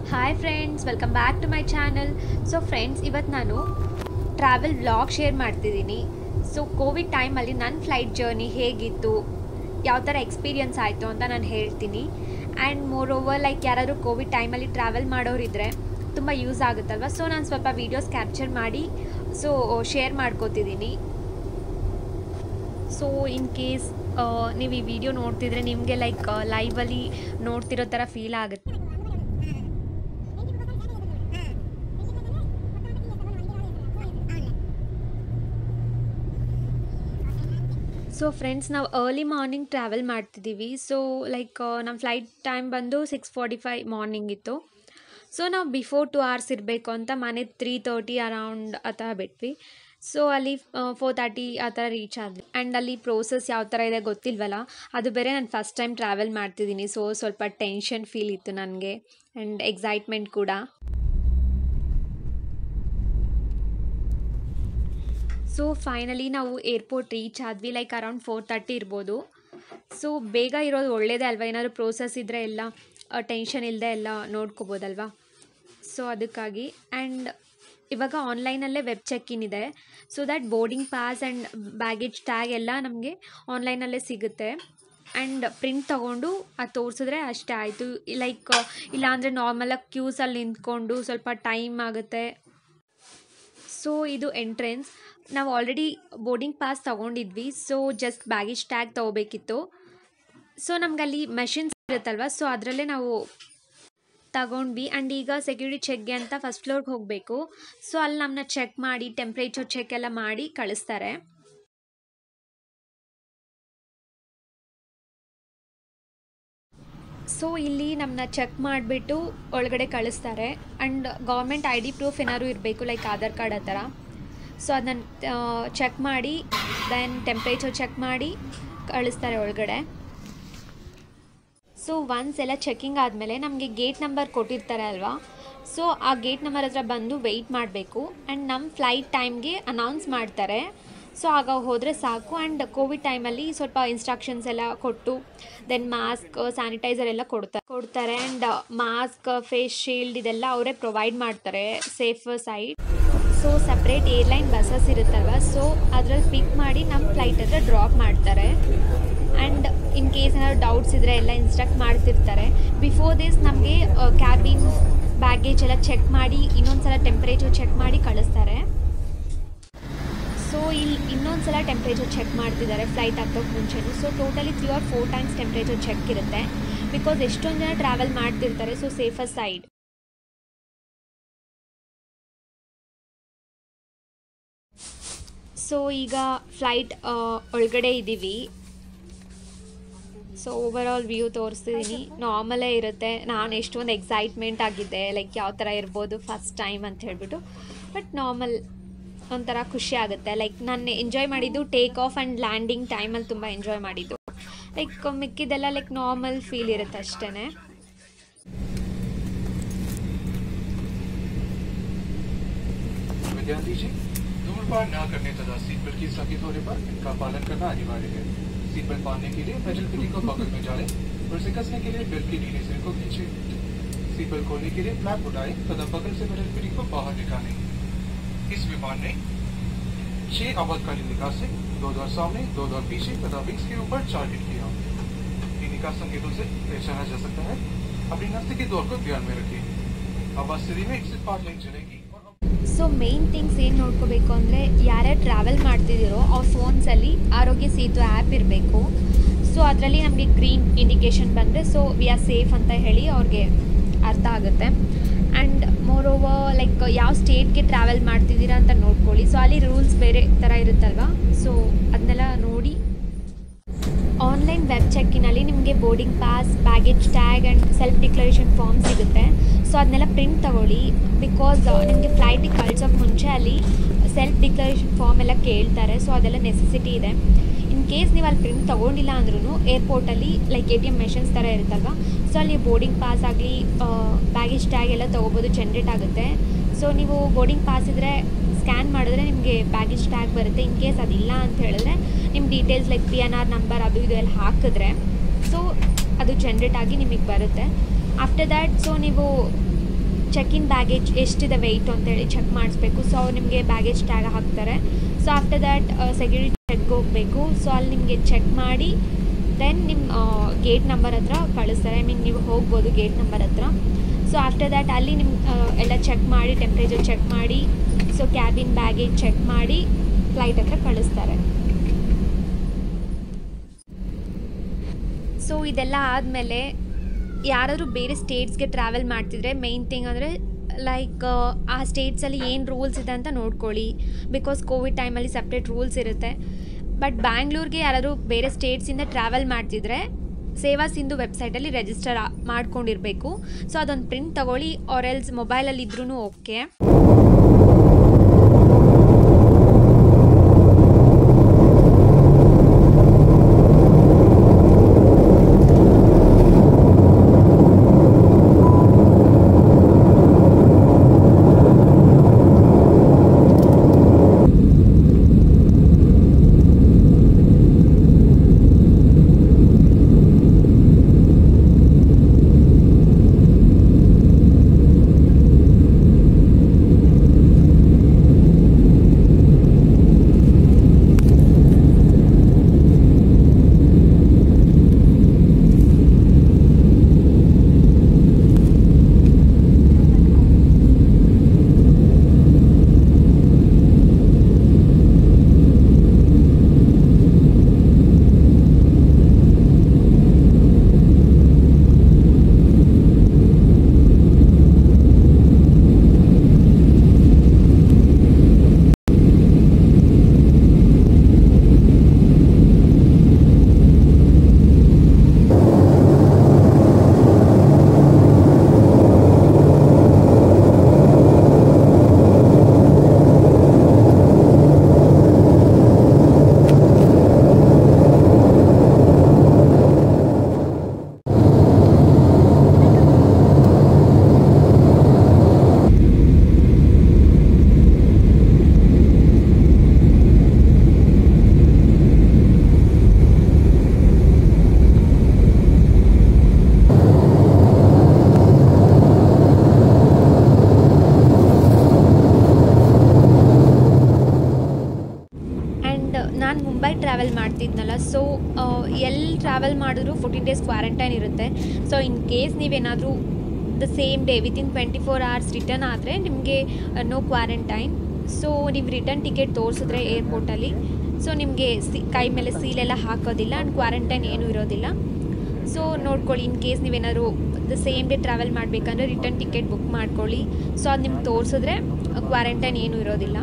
hi friends welcome back to my channel so friends ಇವತ್ತು ನಾನು travel vlog share ಮಾಡ್ತಿದ್ದೀನಿ so covid ಟೈಮಲ್ಲಿ ನನ್ನ ಫ್ಲೈಟ್ ಜರ್ನಿ ಹೇಗಿತ್ತು ಯಾವ ಥರ ಎಕ್ಸ್ಪೀರಿಯನ್ಸ್ ಆಯಿತು ಅಂತ ನಾನು ಹೇಳ್ತೀನಿ ಆ್ಯಂಡ್ ಮೋರ್ ಓವರ್ ಲೈಕ್ ಯಾರಾದರೂ ಕೋವಿಡ್ ಟೈಮಲ್ಲಿ ಟ್ರಾವೆಲ್ ಮಾಡೋರಿದ್ದರೆ ತುಂಬ ಯೂಸ್ ಆಗುತ್ತಲ್ವ ಸೊ ನಾನು ಸ್ವಲ್ಪ ವೀಡಿಯೋಸ್ ಕ್ಯಾಪ್ಚರ್ ಮಾಡಿ ಸೊ ಶೇರ್ ಮಾಡ್ಕೋತಿದ್ದೀನಿ ಸೊ ಇನ್ ಕೇಸ್ ನೀವು ಈ ವಿಡಿಯೋ ನೋಡ್ತಿದ್ರೆ ನಿಮಗೆ ಲೈಕ್ ಲೈವಲ್ಲಿ ನೋಡ್ತಿರೋ ಥರ ಫೀಲ್ ಆಗುತ್ತೆ ಸೊ ಫ್ರೆಂಡ್ಸ್ ನಾವು ಅರ್ಲಿ ಮಾರ್ನಿಂಗ್ ಟ್ರಾವೆಲ್ ಮಾಡ್ತಿದ್ದೀವಿ ಸೊ ಲೈಕ್ ನಮ್ಮ ಫ್ಲೈಟ್ ಟೈಮ್ ಬಂದು ಸಿಕ್ಸ್ ಫಾರ್ಟಿ ಫೈವ್ ಮಾರ್ನಿಂಗ್ ಇತ್ತು ಸೊ ನಾವು ಬಿಫೋರ್ ಟು ಅವರ್ಸ್ ಇರಬೇಕು ಅಂತ ಮನೆ ತ್ರೀ ತರ್ಟಿ ಅರೌಂಡ್ ಆ ಥರ ಬಿಟ್ವಿ ಸೊ ಅಲ್ಲಿ ಫೋರ್ ತರ್ಟಿ ಆ ಥರ ರೀಚ್ ಆದ್ವಿ ಆ್ಯಂಡ್ ಅಲ್ಲಿ ಪ್ರೋಸೆಸ್ ಯಾವ ಥರ ಇದೆ ಗೊತ್ತಿಲ್ವಲ್ಲ ಅದು ಬೇರೆ ನಾನು ಫಸ್ಟ್ ಟೈಮ್ ಟ್ರಾವೆಲ್ ಮಾಡ್ತಿದ್ದೀನಿ ಸೊ ಸ್ವಲ್ಪ ಟೆನ್ಷನ್ ಫೀಲ್ ಇತ್ತು ನನಗೆ ಆ್ಯಂಡ್ ಎಕ್ಸೈಟ್ಮೆಂಟ್ ಕೂಡ ಸೊ ಫೈನಲಿ ನಾವು ಏರ್ಪೋರ್ಟ್ ರೀಚ್ ಆದ್ವಿ ಲೈಕ್ ಅರೌಂಡ್ ಫೋರ್ ತರ್ಟಿ ಇರ್ಬೋದು ಸೊ ಬೇಗ ಇರೋದು ಒಳ್ಳೇದೇ ಅಲ್ವಾ ಏನಾದರೂ ಪ್ರೋಸೆಸ್ ಇದ್ದರೆ ಎಲ್ಲ ಟೆನ್ಷನ್ ಇಲ್ಲದೆ ಎಲ್ಲ ನೋಡ್ಕೋಬೋದಲ್ವಾ ಸೊ ಅದಕ್ಕಾಗಿ ಆ್ಯಂಡ್ ಇವಾಗ ಆನ್ಲೈನಲ್ಲೇ ವೆಬ್ ಚೆಕ್ ಇನ್ ಇದೆ so that boarding pass and baggage tag ಎಲ್ಲ ನಮಗೆ ಆನ್ಲೈನಲ್ಲೇ ಸಿಗುತ್ತೆ ಆ್ಯಂಡ್ ಪ್ರಿಂಟ್ ತೊಗೊಂಡು ಅದು ತೋರಿಸಿದ್ರೆ ಅಷ್ಟೇ ಆಯಿತು ಲೈಕ್ ಇಲ್ಲಾಂದರೆ ನಾರ್ಮಲಾಗಿ ಕ್ಯೂಸಲ್ಲಿ ನಿಂತ್ಕೊಂಡು ಸ್ವಲ್ಪ ಟೈಮ್ ಆಗುತ್ತೆ ಸೊ ಇದು ಎಂಟ್ರೆನ್ಸ್ ನಾವು ಆಲ್ರೆಡಿ ಬೋರ್ಡಿಂಗ್ ಪಾಸ್ ತೊಗೊಂಡಿದ್ವಿ ಸೊ ಜಸ್ಟ್ ಬ್ಯಾಗೇಜ್ ಟ್ಯಾಗ್ ತೊಗೋಬೇಕಿತ್ತು ಸೊ ನಮಗಲ್ಲಿ ಮೆಷಿನ್ಸ್ ಇರುತ್ತಲ್ವ ಸೊ ಅದರಲ್ಲೇ ನಾವು ತಗೊಂಡ್ವಿ ಆ್ಯಂಡ್ ಈಗ ಸೆಕ್ಯೂರಿಟಿ ಚೆಕ್ಗೆ ಅಂತ ಫಸ್ಟ್ ಫ್ಲೋರ್ಗೆ ಹೋಗಬೇಕು ಸೊ ಅಲ್ಲಿ ನಮ್ಮನ್ನ ಚೆಕ್ ಮಾಡಿ ಟೆಂಪ್ರೇಚರ್ ಚೆಕ್ ಎಲ್ಲ ಮಾಡಿ ಕಳಿಸ್ತಾರೆ ಸೊ ಇಲ್ಲಿ ನಮ್ಮನ್ನ ಚೆಕ್ ಮಾಡಿಬಿಟ್ಟು ಒಳಗಡೆ ಕಳಿಸ್ತಾರೆ and government I D proof ಏನಾದ್ರು ಇರಬೇಕು ಲೈಕ್ ಆಧಾರ್ ಕಾರ್ಡ್ ಆ ಥರ ಸೊ ಅದನ್ನ ಚೆಕ್ ಮಾಡಿ ದೆನ್ ಟೆಂಪ್ರೇಚರ್ ಚೆಕ್ ಮಾಡಿ ಕಳಿಸ್ತಾರೆ ಒಳಗಡೆ ಸೊ ಒನ್ಸ್ ಎಲ್ಲ ಚೆಕಿಂಗ್ ಆದಮೇಲೆ ನಮಗೆ ಗೇಟ್ ನಂಬರ್ ಕೊಟ್ಟಿರ್ತಾರೆ ಅಲ್ವಾ ಸೊ ಆ ಗೇಟ್ ನಂಬರ್ ಹತ್ರ ಬಂದು ವೆಯ್ಟ್ ಮಾಡಬೇಕು ಆ್ಯಂಡ್ ನಮ್ಮ ಫ್ಲೈಟ್ ಟೈಮ್ಗೆ ಅನೌನ್ಸ್ ಮಾಡ್ತಾರೆ ಸೊ ಆಗ ಹೋದರೆ ಸಾಕು ಆ್ಯಂಡ್ ಕೋವಿಡ್ ಟೈಮಲ್ಲಿ ಸ್ವಲ್ಪ ಇನ್ಸ್ಟ್ರಕ್ಷನ್ಸ್ ಎಲ್ಲ ಕೊಟ್ಟು ದೆನ್ ಮಾಸ್ಕ್ ಸ್ಯಾನಿಟೈಸರ್ ಎಲ್ಲ ಕೊಡ್ತಾರೆ ಕೊಡ್ತಾರೆ ಆ್ಯಂಡ್ ಮಾಸ್ಕ್ ಫೇಸ್ ಶೀಲ್ಡ್ ಇದೆಲ್ಲ ಅವರೇ ಪ್ರೊವೈಡ್ ಮಾಡ್ತಾರೆ safe side so separate airline buses ಇರುತ್ತಲ್ವ ಸೊ ಅದ್ರಲ್ಲಿ ಪಿಕ್ ಮಾಡಿ ನಮ್ಮ ಫ್ಲೈಟ್ ಹತ್ರ ಡ್ರಾಪ್ ಮಾಡ್ತಾರೆ ಆ್ಯಂಡ್ ಇನ್ ಕೇಸ್ ಏನಾದ್ರು ಡೌಟ್ಸ್ ಇದ್ದರೆ ಎಲ್ಲ ಇನ್ಸ್ಟ್ರಕ್ಟ್ ಮಾಡ್ತಿರ್ತಾರೆ ಬಿಫೋರ್ ದಿಸ್ ನಮಗೆ ಕ್ಯಾಬಿನ್ ಬ್ಯಾಗೇಜ್ ಎಲ್ಲ ಚೆಕ್ ಮಾಡಿ ಇನ್ನೊಂದು ಸಲ ಟೆಂಪ್ರೇಚರ್ ಚೆಕ್ ಮಾಡಿ ಕಳಿಸ್ತಾರೆ ಸೊ ಇಲ್ಲಿ ಇನ್ನೊಂದು ಸಲ ಟೆಂಪ್ರೇಚರ್ ಚೆಕ್ ಮಾಡ್ತಿದ್ದಾರೆ ಫ್ಲೈಟ್ ಹತ್ತೋಕೆ ಮುಂಚೆನೂ so totally three or four times temperature check ಇರುತ್ತೆ ಬಿಕಾಸ್ ಎಷ್ಟೊಂದು ಜನ ಟ್ರಾವೆಲ್ ಮಾಡ್ತಿರ್ತಾರೆ ಸೊ ಸೇಫರ್ ಸೈಡ್ ಸೊ ಈಗ ಫ್ಲೈಟ್ ಒಳಗಡೆ ಇದ್ದೀವಿ ಸೊ ಓವರ್ ಆಲ್ ವ್ಯೂ ತೋರಿಸ್ತಿದ್ದೀನಿ ನಾರ್ಮಲೇ ಇರುತ್ತೆ ನಾನು ಎಷ್ಟೊಂದು ಎಕ್ಸೈಟ್ಮೆಂಟ್ ಆಗಿದ್ದೆ ಲೈಕ್ ಯಾವ ಥರ ಇರ್ಬೋದು ಫಸ್ಟ್ ಟೈಮ್ ಅಂತ ಹೇಳ್ಬಿಟ್ಟು ಬಟ್ ನಾರ್ಮಲ್ ಒಂಥರ ಖುಷಿ ಆಗುತ್ತೆ ಲೈಕ್ ನಾನು ಎಂಜಾಯ್ ಮಾಡಿದ್ದು ಟೇಕ್ ಆಫ್ ಆ್ಯಂಡ್ ಲ್ಯಾಂಡಿಂಗ್ ಟೈಮಲ್ಲಿ ತುಂಬ ಎಂಜಾಯ್ ಮಾಡಿದ್ದು ಲೈಕ್ ಮಿಕ್ಕಿದೆಲ್ಲ ಲೈಕ್ ನಾರ್ಮಲ್ ಫೀಲ್ ಇರುತ್ತೆ ಅಷ್ಟೇ ध्यान दीजिए धूम्रपान न करने तथा सीट बेल्ट की सभी होने पर इनका पालन करना अनिवार्य है सीट बेल्ट बांधने के लिए मेटल फिटिंग को पकड़ में डालें और इसे कसने के लिए बेल्ट की ढीले सिर को खींचे सीट बेल्ट खोलने के लिए फ्लैप उठाएं तथा पकड़ से मेटल फिटिंग को बाहर निकालें इस विमान ने छह आपातकालीन निकासी दो द्वार सामने दो द्वार पीछे तथा विंग्स के ऊपर चार खिड़कियां इन निकास संकेतों से पहचाना जा सकता है अपनी नस्ती के दौर को ध्यान में रखें आवाज स्थिति में एग्जिट पाथ लाइन चलेगी और ಸೊ ಮೇನ್ ಥಿಂಗ್ಸ್ ಏನು ನೋಡ್ಕೋಬೇಕು ಅಂದರೆ ಯಾರ್ಯಾರು ಟ್ರಾವೆಲ್ ಮಾಡ್ತಿದ್ದೀರೋ ಅವ್ರ ಫೋನ್ಸಲ್ಲಿ ಆರೋಗ್ಯ ಸೇತು ಆ್ಯಪ್ ಇರಬೇಕು ಸೊ ಅದರಲ್ಲಿ ನಮಗೆ ಗ್ರೀನ್ ಇಂಡಿಕೇಶನ್ ಬಂದರೆ ಸೊ ವಿ ಆರ್ ಸೇಫ್ ಅಂತ ಹೇಳಿ ಅವ್ರಿಗೆ ಅರ್ಥ ಆಗುತ್ತೆ ಆ್ಯಂಡ್ ಮೋರ್ ಓವರ್ ಲೈಕ್ ಯಾವ ಸ್ಟೇಟ್ಗೆ ಟ್ರಾವೆಲ್ ಮಾಡ್ತಿದ್ದೀರಾ ಅಂತ ನೋಡ್ಕೊಳ್ಳಿ ಸೊ ಅಲ್ಲಿ ರೂಲ್ಸ್ ಬೇರೆ ಥರ ಇರುತ್ತಲ್ವಾ ಸೊ ಅದನ್ನೆಲ್ಲ ನೋಡಿ ಆನ್ಲೈನ್ ವೆಬ್ ಚೆಕ್ಕಿನಲ್ಲಿ ನಿಮಗೆ boarding pass baggage tag and self declaration form ಸಿಗುತ್ತೆ ಸೊ ಅದನ್ನೆಲ್ಲ ಪ್ರಿಂಟ್ ತಗೊಳ್ಳಿ ಬಿಕಾಸ್ ನಿಮಗೆ ಫ್ಲೈಟಿಗೆ ಕಳ್ಸೋಕ್ಕೆ ಮುಂಚೆ ಅಲ್ಲಿ ಸೆಲ್ಫ್ ಡಿಕ್ಲರೇಷನ್ ಫಾರ್ಮ್ ಎಲ್ಲ ಕೇಳ್ತಾರೆ ಸೊ ಅದೆಲ್ಲ ನೆಸೆಸಿಟಿ ಇದೆ ಇನ್ ಕೇಸ್ ನೀವು ಅಲ್ಲಿ ಪ್ರಿಂಟ್ ತೊಗೊಂಡಿಲ್ಲ ಅಂದ್ರೂ ಏರ್ಪೋರ್ಟಲ್ಲಿ like A T M machines ಥರ ಇರುತ್ತಲ್ವ ಸೊ ಅಲ್ಲಿ ಬೋರ್ಡಿಂಗ್ ಪಾಸ್ ಆಗಲಿ ಬ್ಯಾಗೇಜ್ ಟ್ಯಾಗ್ ಎಲ್ಲ ತೊಗೋಬೋದು ಜನ್ರೇಟ್ ಆಗುತ್ತೆ ಸೊ ನೀವು ಬೋರ್ಡಿಂಗ್ ಪಾಸ್ ಇದ್ದರೆ ಸ್ಕ್ಯಾನ್ ಮಾಡಿದ್ರೆ ನಿಮಗೆ ಬ್ಯಾಗೇಜ್ ಟ್ಯಾಗ್ ಬರುತ್ತೆ ಇನ್ ಕೇಸ್ ಅದಿಲ್ಲ ಅಂತ ಹೇಳಿದ್ರೆ ನಿಮ್ಮ details like P N R number ಅದು ಇದು ಎಲ್ಲ ಹಾಕಿದ್ರೆ ಸೊ ಅದು ಜನ್ರೇಟ್ ಆಗಿ ನಿಮಗೆ ಬರುತ್ತೆ ಆಫ್ಟರ್ ದ್ಯಾಟ್ ಸೊ ನೀವು ಚೆಕ್ ಇನ್ ಬ್ಯಾಗೇಜ್ ಎಷ್ಟಿದೆ ವೆಯ್ಟ್ ಅಂತೇಳಿ ಚೆಕ್ ಮಾಡಿಸ್ಬೇಕು ಸೊ ಅವ್ರು ನಿಮಗೆ ಬ್ಯಾಗೇಜ್ ಟ್ಯಾಗ್ ಹಾಕ್ತಾರೆ so after that security check ಹೋಗಬೇಕು ಸೊ ಅಲ್ಲಿ ನಿಮಗೆ ಚೆಕ್ ಮಾಡಿ ದೆನ್ ನಿಮ್ಮ ಗೇಟ್ ನಂಬರ್ ಹತ್ರ ಕಳಿಸ್ತಾರೆ ಐ ಮೀನ್ ನೀವು ಹೋಗ್ಬೋದು ಗೇಟ್ ನಂಬರ್ ಹತ್ರ ಸೊ ಆಫ್ಟರ್ ದ್ಯಾಟ್ ಅಲ್ಲಿ ನಿಮ್ಮ ಎಲ್ಲ ಚೆಕ್ ಮಾಡಿ ಟೆಂಪ್ರೇಚರ್ ಚೆಕ್ ಮಾಡಿ ಸೊ ಕ್ಯಾಬಿನ್ ಬ್ಯಾಗೇಜ್ ಚೆಕ್ ಮಾಡಿ ಫ್ಲೈಟ್ ಹತ್ರ ಕಳಿಸ್ತಾರೆ ಸೊ ಇದೆಲ್ಲ ಆದಮೇಲೆ ಯಾರಾದರೂ ಬೇರೆ ಸ್ಟೇಟ್ಸ್ಗೆ ಟ್ರಾವೆಲ್ ಮಾಡ್ತಿದ್ರೆ ಮೇಯ್ನ್ ಥಿಂಗ್ ಅಂದರೆ ಲೈಕ್ ಆ ಸ್ಟೇಟ್ಸಲ್ಲಿ ಏನು ರೂಲ್ಸ್ ಇದೆ ಅಂತ ನೋಡ್ಕೊಳ್ಳಿ ಬಿಕಾಸ್ ಕೋವಿಡ್ ಟೈಮಲ್ಲಿ ಸಪ್ರೇಟ್ ರೂಲ್ಸ್ ಇರುತ್ತೆ ಬಟ್ ಬ್ಯಾಂಗ್ಳೂರ್ಗೆ ಯಾರಾದರೂ ಬೇರೆ ಸ್ಟೇಟ್ಸಿಂದ ಟ್ರಾವೆಲ್ ಮಾಡ್ತಿದ್ರೆ ಸೇವಾ ಸಿಂಧು ವೆಬ್ಸೈಟಲ್ಲಿ ರಿಜಿಸ್ಟರ್ ಮಾಡ್ಕೊಂಡಿರಬೇಕು ಸೊ ಅದೊಂದು ಪ್ರಿಂಟ್ ತಗೊಳ್ಳಿ ಆರ್ ಎಲ್ಸ್ ಮೊಬೈಲಲ್ಲಿ ಇದ್ರೂ ಓಕೆ ಆ್ಯಂಡ್ ನಾನು ಮುಂಬೈ ಟ್ರಾವೆಲ್ ಮಾಡ್ತಿದ್ನಲ್ಲ ಸೊ ಎಲ್ಲಿ ಟ್ರಾವೆಲ್ ಮಾಡಿದ್ರು ಫೋರ್ಟೀನ್ ಡೇಸ್ ಕ್ವಾರಂಟೈನ್ ಇರುತ್ತೆ ಸೊ ಇನ್ ಕೇಸ್ ನೀವೇನಾದರೂ the same day within twenty four hours return ಆದರೆ ನಿಮಗೆ ನೋ ಕ್ವಾರಂಟೈನ್ ಸೊ ನೀವು ರಿಟರ್ನ್ ಟಿಕೆಟ್ ತೋರಿಸಿದ್ರೆ ಏರ್ಪೋರ್ಟಲ್ಲಿ ಸೊ ನಿಮಗೆ ಸಿ ಕೈ ಮೇಲೆ ಸೀಲೆಲ್ಲ ಹಾಕೋದಿಲ್ಲ ಆ್ಯಂಡ್ ಕ್ವಾರಂಟೈನ್ ಏನೂ ಇರೋದಿಲ್ಲ ಸೊ ನೋಡ್ಕೊಳ್ಳಿ ಇನ್ ಕೇಸ್ ನೀವೇನಾದ್ರು ದ ಸೇಮ್ ಡೇ ಟ್ರಾವೆಲ್ ಮಾಡಬೇಕಂದ್ರೆ ರಿಟರ್ನ್ ಟಿಕೆಟ್ ಬುಕ್ ಮಾಡ್ಕೊಳ್ಳಿ ಸೊ ಅದು ನಿಮ್ಗೆ ತೋರಿಸಿದ್ರೆ ಕ್ವಾರಂಟೈನ್ ಏನೂ ಇರೋದಿಲ್ಲ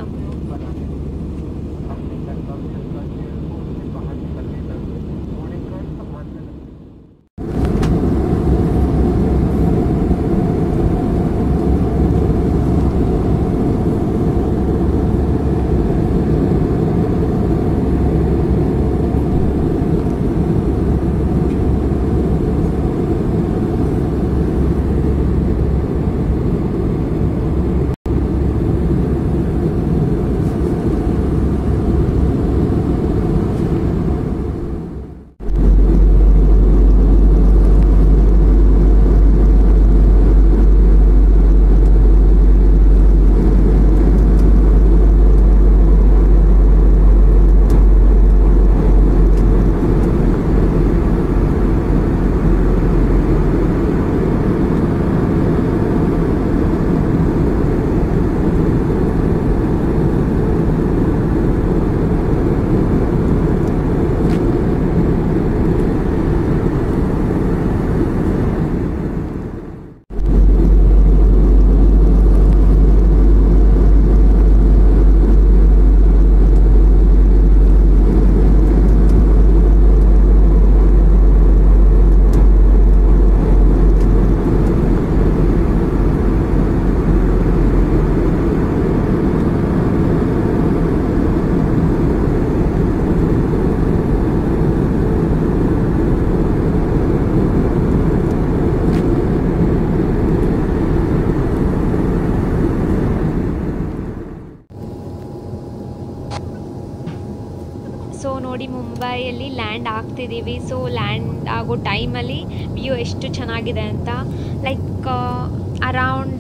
ಸೊ ನೋಡಿ ಮುಂಬೈಯಲ್ಲಿ ಲ್ಯಾಂಡ್ ಆಗ್ತಿದ್ದೀವಿ ಸೊ ಲ್ಯಾಂಡ್ ಆಗೋ ಟೈಮಲ್ಲಿ ವ್ಯೂ ಎಷ್ಟು ಚೆನ್ನಾಗಿದೆ ಅಂತ like around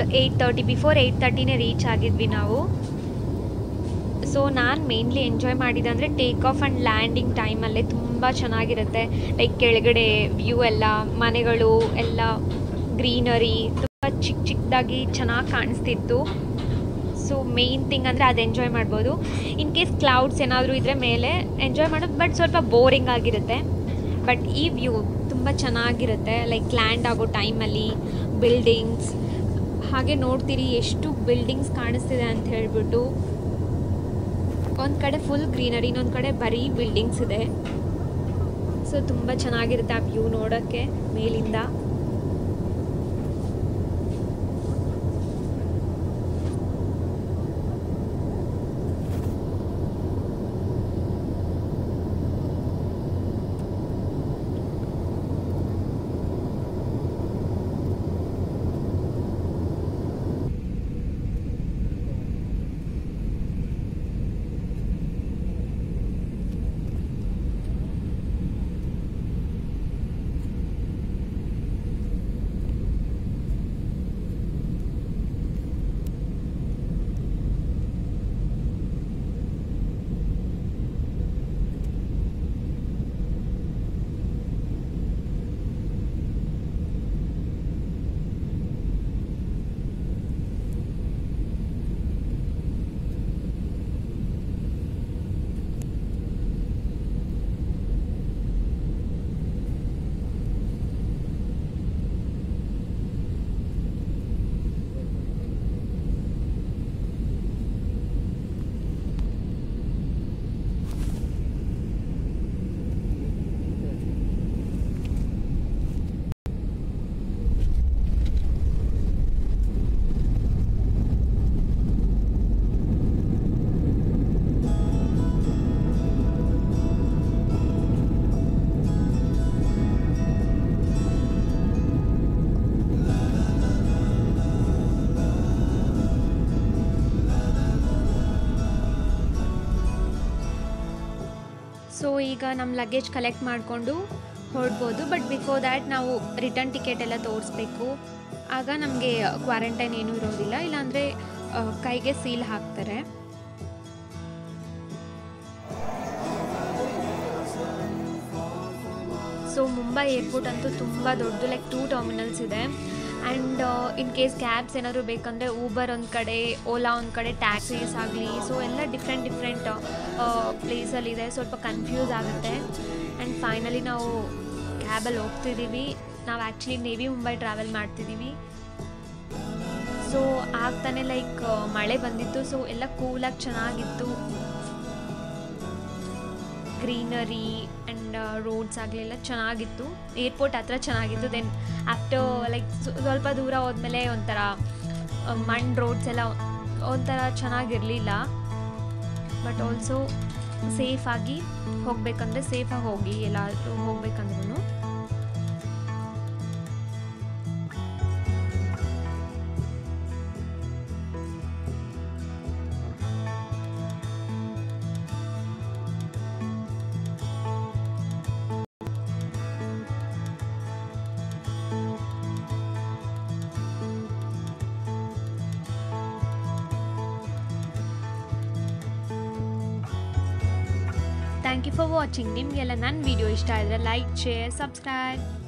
around eight thirty before eight ತರ್ಟಿನೇ ರೀಚ್ ಆಗಿದ್ವಿ ನಾವು ಸೊ ನಾನು ಮೇನ್ಲಿ ಎಂಜಾಯ್ ಮಾಡಿದಂದರೆ ಟೇಕ್ ಆಫ್ ಆ್ಯಂಡ್ ಲ್ಯಾಂಡಿಂಗ್ ಟೈಮಲ್ಲೇ ತುಂಬ ಚೆನ್ನಾಗಿರುತ್ತೆ ಲೈಕ್ ಕೆಳಗಡೆ ವ್ಯೂ ಎಲ್ಲ ಮನೆಗಳು ಎಲ್ಲ ಗ್ರೀನರಿ ತುಂಬ ಚಿಕ್ಕ ಚಿಕ್ಕದಾಗಿ ಚೆನ್ನಾಗಿ ಕಾಣಿಸ್ತಿತ್ತು ಸೊ ಮೇಯ್ನ್ ಥಿಂಗ್ ಅಂದರೆ ಅದು ಎಂಜಾಯ್ ಮಾಡ್ಬೋದು ಇನ್ ಕೇಸ್ ಕ್ಲೌಡ್ಸ್ ಏನಾದರೂ ಇದ್ದರೆ ಮೇಲೆ ಎಂಜಾಯ್ ಮಾಡೋದು ಬಟ್ ಸ್ವಲ್ಪ ಬೋರಿಂಗ್ ಆಗಿರುತ್ತೆ ಬಟ್ ಈ ವ್ಯೂ ತುಂಬ ಚೆನ್ನಾಗಿರುತ್ತೆ ಲೈಕ್ ಲ್ಯಾಂಡ್ ಆಗೋ ಟೈಮಲ್ಲಿ ಬಿಲ್ಡಿಂಗ್ಸ್ ಹಾಗೆ ನೋಡ್ತೀರಿ ಎಷ್ಟು ಬಿಲ್ಡಿಂಗ್ಸ್ ಕಾಣಿಸ್ತಿದೆ ಅಂತ ಹೇಳ್ಬಿಟ್ಟು ಒಂದು ಕಡೆ ಫುಲ್ ಗ್ರೀನರಿ ಇನ್ನೊಂದು ಕಡೆ ಬರೀ ಬಿಲ್ಡಿಂಗ್ಸ್ ಇದೆ ಸೊ ತುಂಬ ಚೆನ್ನಾಗಿರುತ್ತೆ ಆ ವ್ಯೂ ನೋಡೋಕ್ಕೆ ಮೇಲಿಂದ ಸೊ ಈಗ ನಮ್ಮ ಲಗೇಜ್ ಕಲೆಕ್ಟ್ ಮಾಡಿಕೊಂಡು ಹೊರಡ್ಬೋದು ಬಟ್ ಬಿಫೋರ್ ದ್ಯಾಟ್ ನಾವು ರಿಟರ್ನ್ ಟಿಕೆಟ್ ಎಲ್ಲ ತೋರಿಸ್ಬೇಕು ಆಗ ನಮಗೆ ಕ್ವಾರಂಟೈನ್ ಏನೂ ಇರೋದಿಲ್ಲ ಇಲ್ಲಾಂದರೆ ಕೈಗೆ ಸೀಲ್ ಹಾಕ್ತಾರೆ ಸೊ ಮುಂಬೈ ಏರ್ಪೋರ್ಟ್ ಅಂತೂ ತುಂಬ ದೊಡ್ಡದು ಲೈಕ್ ಟೂ ಟರ್ಮಿನಲ್ಸ್ ಇದೆ ಆ್ಯಂಡ್ ಇನ್ ಕೇಸ್ ಕ್ಯಾಬ್ಸ್ ಏನಾದರೂ ಬೇಕಂದರೆ ಊಬರ್ ಒಂದು ಕಡೆ ಓಲಾ ಒಂದು ಕಡೆ ಟ್ಯಾಕ್ಸೀಸ್ ಆಗಲಿ ಸೊ ಎಲ್ಲ ಡಿಫ್ರೆಂಟ್ ಡಿಫ್ರೆಂಟ್ ಪ್ಲೇಸಲ್ಲಿದೆ ಸ್ವಲ್ಪ ಕನ್ಫ್ಯೂಸ್ ಆಗುತ್ತೆ ಆ್ಯಂಡ್ ಫೈನಲಿ ನಾವು ಕ್ಯಾಬಲ್ಲಿ ಹೋಗ್ತಿದ್ದೀವಿ ನಾವು ಆ್ಯಕ್ಚುಲಿ ನೇವಿ ಮುಂಬೈ ಟ್ರಾವೆಲ್ ಮಾಡ್ತಿದ್ದೀವಿ ಸೊ ಆಗ್ತಾನೆ ಲೈಕ್ ಮಳೆ ಬಂದಿತ್ತು ಸೊ ಎಲ್ಲ ಕೂಲಾಗಿ ಚೆನ್ನಾಗಿತ್ತು ಗ್ರೀನರಿ ಆ್ಯಂಡ್ ರೋಡ್ಸ್ ಆಗಲೆಲ್ಲ ಚೆನ್ನಾಗಿತ್ತು ಏರ್ಪೋರ್ಟ್ ಹತ್ರ ಚೆನ್ನಾಗಿತ್ತು ದೆನ್ ಆಫ್ಟರ್ ಲೈಕ್ ಸ್ವಲ್ಪ ದೂರ ಹೋದ್ಮೇಲೆ ಒಂಥರ ಮಣ್ಣು ರೋಡ್ಸ್ ಎಲ್ಲ ಒಂಥರ ಚೆನ್ನಾಗಿರಲಿಲ್ಲ ಬಟ್ ಆಲ್ಸೋ ಸೇಫಾಗಿ ಹೋಗಬೇಕಂದ್ರೆ ಸೇಫಾಗಿ ಹೋಗಿ ಎಲ್ಲಾದರೂ ಹೋಗ್ಬೇಕಂದ್ರೂ ಥ್ಯಾಂಕ್ ಯು ಫಾರ್ ವಾಚಿಂಗ್ ನಿಮಗೆಲ್ಲ ನನ್ನ ವಿಡಿಯೋ ಇಷ್ಟ ಆದರೆ ಲೈಕ್ ಶೇರ್ ಸಬ್ಸ್ಕ್ರೈಬ್